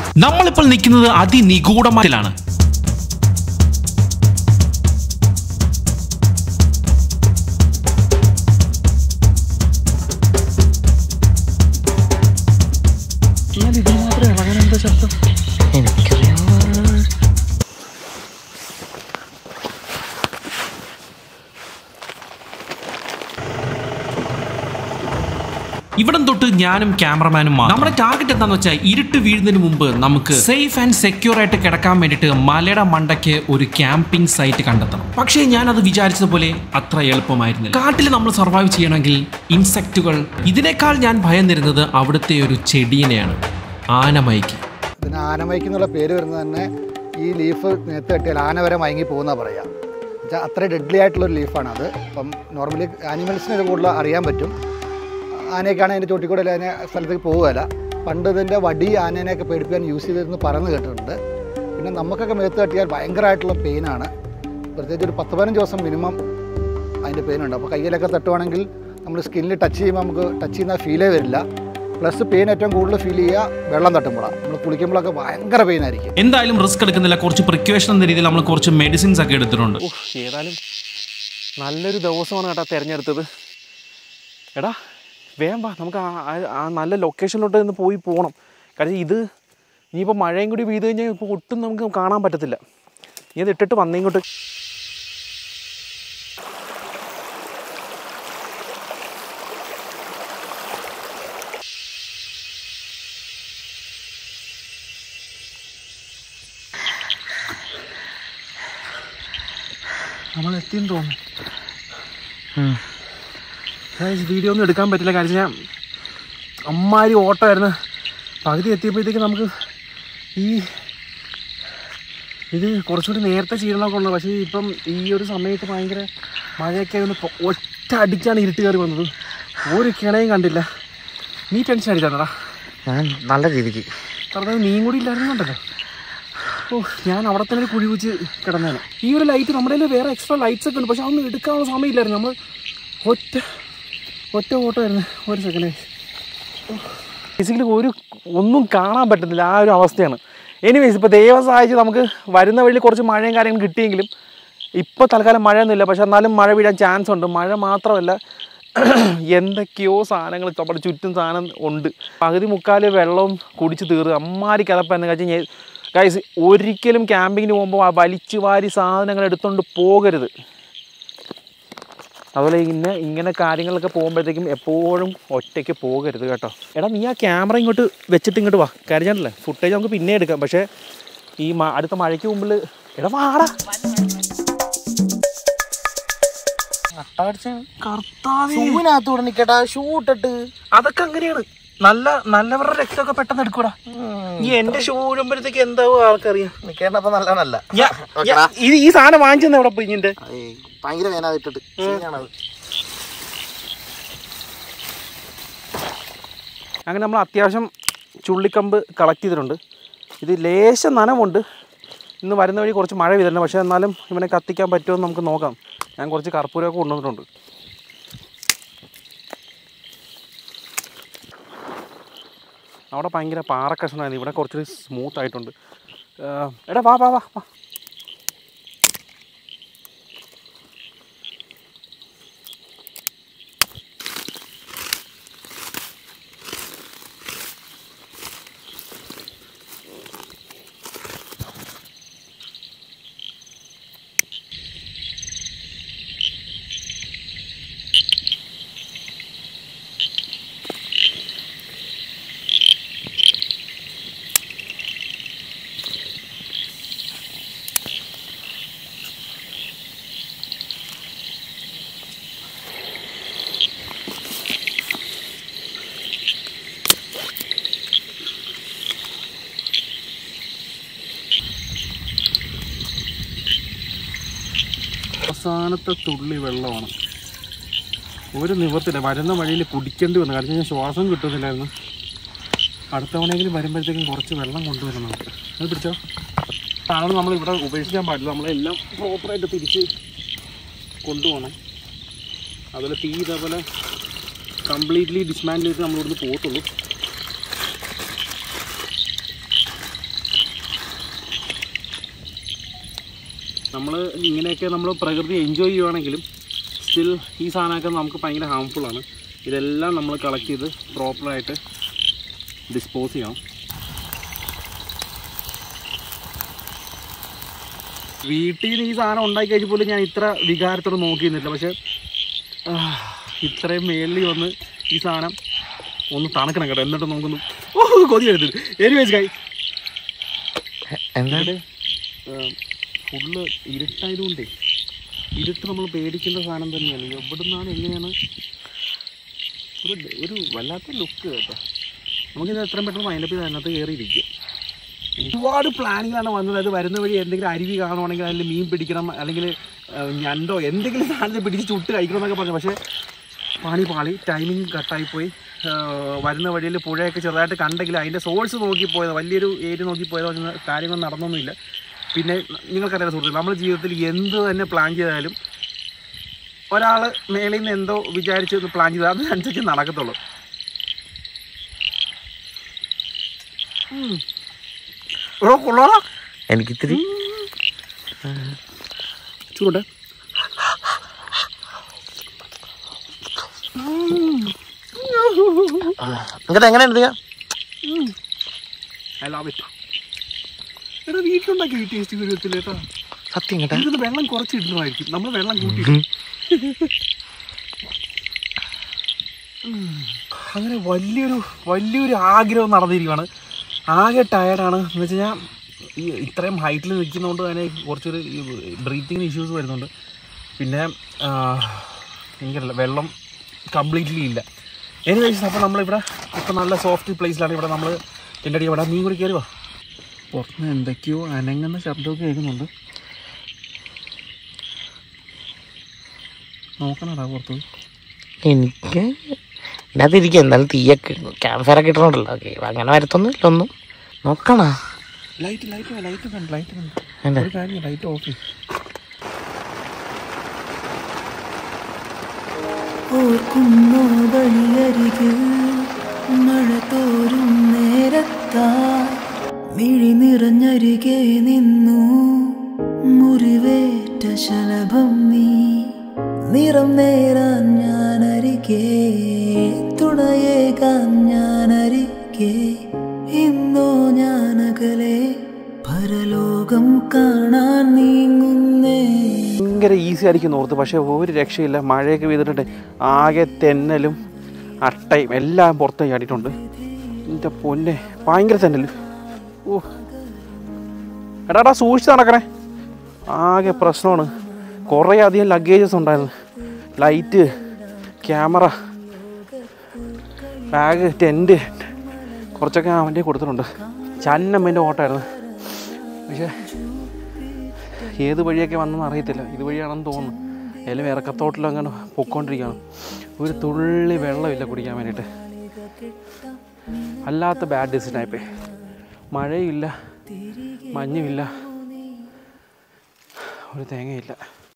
നമ്മളിപ്പോൾ നിൽക്കുന്നത് അതിനിഗൂഢമത്തിലാണ് എന്നാൽ ഇതിന് മാത്രം ഇളകാൻ എന്താ ശബ്ദം എനിക്കറിയാം ഇവിടം തൊട്ട് ഞാനും ക്യാമറമാനും മാത്രം. നമ്മുടെ ടാർഗറ്റ് എന്താന്ന് വെച്ചാൽ ഇരുട്ട് വീഴുന്നതിന് മുമ്പ് നമുക്ക് സേഫ് ആൻഡ് സെക്യൂർ ആയിട്ട് കിടക്കാൻ വേണ്ടിയിട്ട് മലയുടെ മണ്ടയ്ക്ക് ഒരു ക്യാമ്പിംഗ് സൈറ്റ് കണ്ടെത്തണം പക്ഷേ ഞാൻ അത് വിചാരിച്ചതുപോലെ അത്ര എളുപ്പമായിരുന്നില്ല കാട്ടിൽ നമ്മൾ സർവൈവ് ചെയ്യണമെങ്കിൽ ഇൻസെക്റ്റുകൾ ഇതിനേക്കാൾ ഞാൻ ഭയന്നിരുന്നത് അവിടുത്തെ ഒരു ചെടീനെയാണ് ആനമൈക്ക് ഇതിന് ആനമൈക്ക് എന്നുള്ള പേര് വരുന്നത് തന്നെ ഈ ലീഫ് നേരത്തെ തട്ടിയാൽ ആന വരെ മയങ്ങി പോകുന്ന പറയാം എന്നുവെച്ചാൽ അത്ര ഡെഡ്ലി ആയിട്ടുള്ളൊരു ലീഫാണ് അത് അപ്പം നോർമലി ആനിമൽസിന് ഇത് കൂടുതൽ അറിയാൻ പറ്റും ആനയൊക്കെയാണ് അതിൻ്റെ ചോട്ടിക്കൂടെ അതിനെ സ്ഥലത്തേക്ക് പോകുകയില്ല പണ്ട് ഇതിൻ്റെ വടി ആനേനെയൊക്കെ പേടിപ്പിക്കാൻ യൂസ് ചെയ്തിരുന്ന് പറഞ്ഞു കേട്ടിട്ടുണ്ട് പിന്നെ നമുക്കൊക്കെ മേത്ത് തട്ടിയാൽ ഭയങ്കരമായിട്ടുള്ള പെയിനാണ് പ്രത്യേകിച്ച് ഒരു പത്ത് പതിനഞ്ച് ദിവസം മിനിമം അതിൻ്റെ പെയിനുണ്ട് അപ്പോൾ കയ്യിലൊക്കെ തട്ടുവാണെങ്കിൽ നമ്മൾ സ്കിന്നിൽ ടച്ച് ചെയ്യുമ്പോൾ നമുക്ക് ടച്ച് ചെയ്യുന്ന ഫീലേ വരില്ല പ്ലസ് പെയിൻ ഏറ്റവും കൂടുതൽ ഫീൽ ചെയ്യുക വെള്ളം തട്ടുമ്പോഴാണ് നമ്മൾ കുളിക്കുമ്പോഴൊക്കെ ഭയങ്കര പെയിൻ ആയിരിക്കും എന്തായാലും റിസ്ക് എടുക്കുന്നില്ല കുറച്ച് പ്രിക്വേഷൻ എന്ന രീതിയിൽ നമ്മൾ കുറച്ച് മെഡിസിൻസ് ഒക്കെ എടുത്തിട്ടുണ്ട് ഓ ഏതായാലും നല്ലൊരു ദിവസമാണ് കേട്ടോ തിരഞ്ഞെടുത്തത് എടാ വേഗം വാ നമുക്ക് ആ- ആ- ആ നല്ല ലൊക്കേഷനിലോട്ട് ഒന്ന് പോയി പോകണം കാര്യം ഇത് ഇനിയിപ്പോൾ മഴയും കൂടി പെയ്ത് കഴിഞ്ഞാൽ ഇപ്പോൾ ഒട്ടും നമുക്ക് കാണാൻ പറ്റത്തില്ല നീ അത് ഇട്ടിട്ട് വന്നേ ഇങ്ങോട്ട് നമ്മൾ എത്തിയെന്ന് തോന്നുന്നു വീഡിയോ ഒന്നും എടുക്കാൻ പറ്റില്ല കാര്യം ഞാൻ അമ്മാരി ഓട്ടമായിരുന്നു പകുതി എത്തിയപ്പോഴത്തേക്ക് നമുക്ക് ഈ ഇത് കുറച്ചുകൂടി നേരത്തെ ചെയ്യണമൊക്കെ ഉള്ളത് പക്ഷേ ഇപ്പം ഈ ഒരു സമയത്ത് ഭയങ്കര മഴയൊക്കെ ആയതുകൊണ്ട് പൊ- ഒറ്റ അടിച്ചാണ് ഇരുട്ട് കയറി വന്നത് ഒരു കിണയും കണ്ടില്ല നീ ടെൻഷൻ അടിച്ചാന്നടാ ഞാൻ നല്ല രീതിക്ക് കാരണം നീയും കൂടി ഇല്ലായിരുന്നുണ്ടല്ലോ ഓ ഞാൻ അവിടെ തന്നെ ഒരു കുഴി വെച്ച് കിടന്നേനെ ഈ ഒരു ലൈറ്റ് നമ്മുടെ കയ്യിൽ വേറെ എക്സ്ട്രാ ലൈറ്റ്സ് ഒക്കെ ഉണ്ട് പക്ഷെ അതൊന്നും എടുക്കാനുള്ള സമയമില്ലായിരുന്നു നമ്മൾ ഒറ്റ ഒറ്റ ഓട്ടമായിരുന്നു ഒരു സെക്കൻഡ് ബേസിക്കലി ഒരു ഒന്നും കാണാൻ പറ്റുന്നില്ല ആ ഒരു അവസ്ഥയാണ് എനിവേസ് ഇപ്പോൾ ദൈവം സഹായിച്ച് നമുക്ക് വരുന്ന വഴിയിൽ കുറച്ച് മഴയും കാര്യങ്ങളും കിട്ടിയെങ്കിലും ഇപ്പോൾ തൽക്കാലം മഴയൊന്നുമില്ല പക്ഷെ എന്നാലും മഴ വീഴാൻ ചാൻസ് ഉണ്ട് മഴ മാത്രമല്ല എന്തൊക്കെയോ സാധനങ്ങൾ നമ്മുടെ ചുറ്റും സാധനം ഉണ്ട് പകുതി മുക്കാൽ വെള്ളവും കുടിച്ച് തീർന്ന് അമ്മാരി കിതപ്പെന്ന് കഴിഞ്ഞാൽ ഗൈസ് ഒരിക്കലും ക്യാമ്പിങ്ങിന് പോകുമ്പോൾ ആ വലിച്ചു വാരി സാധനങ്ങൾ എടുത്തുകൊണ്ട് പോകരുത് അതുപോലെ ഇങ്ങനെ ഇങ്ങനെ കാര്യങ്ങളൊക്കെ പോകുമ്പോഴത്തേക്കും എപ്പോഴും ഒറ്റയ്ക്ക് പോകരുത് കേട്ടോ എടാ നീ ആ ക്യാമറ ഇങ്ങോട്ട് വെച്ചിട്ട് ഇങ്ങോട്ട് വാ കരഞ്ഞാണല്ലേ ഫുട്ടേജ് നമുക്ക് പിന്നെ എടുക്കാം പക്ഷേ ഈ മ- അടുത്ത മഴയ്ക്ക് മുമ്പിൽ എടാ വാടാ കർത്താവേ ഷൂവിനകത്തൂടെ നിക്കട്ടാ ഷൂ ഇട്ടിട്ട് അതൊക്കെ അങ്ങനെയാണ് നല്ല നല്ലവരുടെ രക്തമൊക്കെ പെട്ടെന്ന് എടുക്കൂടാ ഈ എന്റെ ഷൂ ഇടുമ്പോഴത്തേക്ക് എന്താവും ആൾക്കറിയാം നിക്കേണ്ടപ്പോ നല്ലതല്ല ഞാ- ഞാ- ഇത് ഈ സാധനം വാങ്ങിച്ചെന്ന് എവിടെ പോയി ഇതിന്റെ ഭയങ്കര വേനാ ഇട്ടിട്ട് ശരിയാണത് അങ്ങനെ നമ്മൾ അത്യാവശ്യം ചുള്ളിക്കമ്പ് കളക്ട് ചെയ്തിട്ടുണ്ട് ഇത് ലേശം നനവുണ്ട് ഇന്ന് വരുന്ന വഴി കുറച്ച് മഴ പെയ്തിട്ടുണ്ട് പക്ഷേ എന്നാലും ഇവനെ കത്തിക്കാൻ പറ്റുമോ എന്ന് നമുക്ക് നോക്കാം ഞാൻ കുറച്ച് കർപ്പൂരമൊക്കെ കൊണ്ടുവന്നിട്ടുണ്ട് അവിടെ ഭയങ്കര പാറക്കഷ്ണമായിരുന്നു ഇവിടെ കുറച്ചുകൂടി സ്മൂത്ത് ആയിട്ടുണ്ട് ഏഹ്, എടാ വാ വാ വാ വാ അവസാനത്തെ തുള്ളി വെള്ളമാണ് ഒരു നിവർത്തില്ല വരുന്ന വഴിയിൽ കുടിക്കേണ്ടി വന്നു കാരണം ഞാൻ ശ്വാസം കിട്ടുന്നില്ലായിരുന്നു അടുത്ത തവണയെങ്കിലും വരുമ്പോഴത്തേക്കും കുറച്ച് വെള്ളം കൊണ്ടുവരണം നമുക്ക് അത് പിടിച്ചോ സാധനം നമ്മൾ ഇവിടെ ഉപേക്ഷിക്കാൻ പാടില്ല നമ്മളെല്ലാം പ്രോപ്പറായിട്ട് തിരിച്ച് കൊണ്ടുപോകണം അതുപോലെ തീ ഇതേപോലെ കംപ്ലീറ്റ്ലി ഡിസ്മാൻഡിൽ ചെയ്ത് നമ്മൾ ഇവിടുന്ന് പോകത്തുള്ളൂ നമ്മൾ ഇങ്ങനെയൊക്കെ നമ്മൾ പ്രകൃതി എൻജോയ് ചെയ്യുവാണെങ്കിലും സ്റ്റിൽ ഈ സാധനമൊക്കെ നമുക്ക് ഭയങ്കര harmful ആണ് ഇതെല്ലാം നമ്മൾ കളക്ട് ചെയ്ത് പ്രോപ്പറായിട്ട് ഡിസ്പോസ് ചെയ്യണം വീട്ടിൽ നിന്ന് ഈ സാധനം ഉണ്ടാക്കി കഴിഞ്ഞപ്പോൾ ഞാൻ ഇത്ര വികാരത്തോടെ നോക്കി നിന്നില്ല പക്ഷെ ആ, ഇത്രയും മേളിൽ വന്ന് ഈ സാധനം ഒന്ന് തണുക്കണം കേട്ടോ എന്നിട്ട് നോക്കുന്നു ഓ കൊതി എടുത്തിട്ട് എനിവേസ് കൈ എന്താണ് ഫുള്ള് ഇരുട്ടായതുകൊണ്ടേ ഇരുട്ട് നമ്മൾ പേടിക്കേണ്ട സാധനം തന്നെയാണ് എവിടെ നിന്നാണ് എങ്ങനെയാണ് ഒരു ഒരു വല്ലാത്ത ലുക്ക് കേട്ടോ നമുക്കിത് എത്രയും പെട്ടെന്ന് മൈൻഡപ്പ് ചെയ്ത് അതിനകത്ത് കയറിയിരിക്കും ഒരുപാട് പ്ലാനിങ്ങിലാണ് വന്നത് അത് വരുന്ന വഴി എന്തെങ്കിലും അരുവി കാണുവാണെങ്കിൽ അതിൽ മീൻ പിടിക്കണം അല്ലെങ്കിൽ ഏഹ്, ഞണ്ടോ എന്തെങ്കിലും സാധനം പിടിച്ച് ചുട്ട് കഴിക്കണം എന്നൊക്കെ പറഞ്ഞു പക്ഷേ പാണി പാളി ടൈമിങ് കട്ടായിപ്പോയി ഏഹ്, വരുന്ന വഴിയിൽ പുഴയൊക്കെ ചെറുതായിട്ട് കണ്ടെങ്കിൽ അതിൻ്റെ സോഴ്സ് നോക്കി പോയത് വലിയൊരു ഏരിയ നോക്കി പോയത് പക്ഷേ കാര്യങ്ങൾ നടന്നൊന്നുമില്ല പിന്നെ നിങ്ങൾക്കറിയാം സുഹൃത്തുക്കൾ നമ്മുടെ ജീവിതത്തിൽ എന്ത് തന്നെ പ്ലാൻ ചെയ്താലും ഒരാൾ മേളിൽ നിന്ന് എന്തോ വിചാരിച്ച് ഒന്ന് പ്ലാൻ ചെയ്താൽ അതിനനുസരിച്ച് നടക്കത്തുള്ളൂ ഉം. എടോ, കൊള്ളാടാ. എനിക്കിത്തിരി ചൂടുണ്ട് എന്നിട്ട് എങ്ങനെയുണ്ട് ഞാൻ ഐ ലവ് ഇറ്റ് എടാ വീട്ടിലുണ്ടാക്കി ഈ ടേസ്റ്റ് വരുത്തില്ല കേട്ടോ സത്യം കേട്ടാ ഇതിന് വെള്ളം കുറച്ച് ഇടുന്നതായിരിക്കും നമ്മൾ വെള്ളം കൂട്ടി അങ്ങനെ വലിയൊരു വലിയൊരു ആഗ്രഹം നടന്നിരിക്കുകയാണ് ആകെ ടയർഡാണ് എന്ന് വെച്ച് കഴിഞ്ഞാൽ ഈ ഇത്രയും ഹൈറ്റിൽ നിൽക്കുന്നതുകൊണ്ട് തന്നെ കുറച്ചൊരു ബ്രീത്തിങ് ഇഷ്യൂസ് വരുന്നുണ്ട് പിന്നെ ആ, എനിക്കറിയില്ല വെള്ളം കംപ്ലീറ്റ്ലി ഇല്ല എനിവേസ് അപ്പോൾ നമ്മളിവിടെ ഇപ്പം നല്ല സോഫ്റ്റ് പ്ലേസിലാണ് ഇവിടെ നമ്മൾ എൻ്റെ അടി ഇവിടെ നീ കൂടി കയറി വാ പുറത്തുനിന്ന് എന്തൊക്കെയോ അനങ്ങുന്ന ശബ്ദമൊക്കെ കേൾക്കുന്നുണ്ട് നോക്കണടാ പുറത്ത് എനിക്ക് ഇതിനകത്തിരിക്കും എന്നാലും തീയൊക്കെ ക്യാമ്പ് ഫയർ ഒക്കെ ഇട്ടിട്ടുണ്ടല്ലോ ഓക്കെ അങ്ങനെ വരത്തൊന്നും ഇല്ല ഒന്നും നോക്കണ ലൈറ്റ് ലൈറ്റ് ലൈറ്റ് കണ്ട് ലൈറ്റ് കണ്ട് എന്താ ഒരു കാര്യം ലൈറ്റ് ഓഫ് ചെയ്യും ഓർക്കുന്നോ വഴിയരികിൽ മഴ തോരും നേരത്താ മിഴി നിറഞ്ഞരികെ നിന്നു മുറിവേറ്റ ശലഭം നീ നിറം നേരാൻ ഞാൻ അരികെ തുണയേകാൻ ഞാൻ അരികെ ഇന്നോ ഞാൻ അകലെ പരലോകം കാണാൻ നീങ്ങുന്നേ ഭയങ്കര ഈസി ആയിരിക്കും ഓർത്ത് പക്ഷേ ഒരു രക്ഷയില്ല മഴയൊക്കെ പെയ്തിട്ടുണ്ട് ആകെ തെന്നലും അട്ടയും എല്ലാം പുറത്ത് ചാടിയിട്ടുണ്ട് എൻ്റെ പൊന്നെ ഭയങ്കര തെന്നൽ ഓ എടാടാ സൂക്ഷിച്ച് നടക്കണേ ആകെ പ്രശ്നമാണ് കുറേ അധികം ലഗേജസ് ഉണ്ടായിരുന്നു ലൈറ്റ് ക്യാമറ ബാഗ് ടെൻറ്റ് കുറച്ചൊക്കെ അവൻ്റെ കൊടുത്തിട്ടുണ്ട് ചന്നമ്മേൻ്റെ ഓട്ടമായിരുന്നു പക്ഷേ ഏത് വഴിയൊക്കെ വന്നെന്ന് അറിയത്തില്ല ഇതുവഴിയാണെന്ന് തോന്നുന്നു എല്ലാം ഇറക്കത്തോട്ടിലും അങ്ങനെ പൊക്കോണ്ടിരിക്കുകയാണ് ഒരു തുള്ളി വെള്ളമില്ല കുടിക്കാൻ വേണ്ടിയിട്ട് അല്ലാത്ത ബാഡ് ഡിസിഷനായിപ്പോയി മഴയില്ല മഞ്ഞുമില്ല ഒരു തേങ്ങയില്ല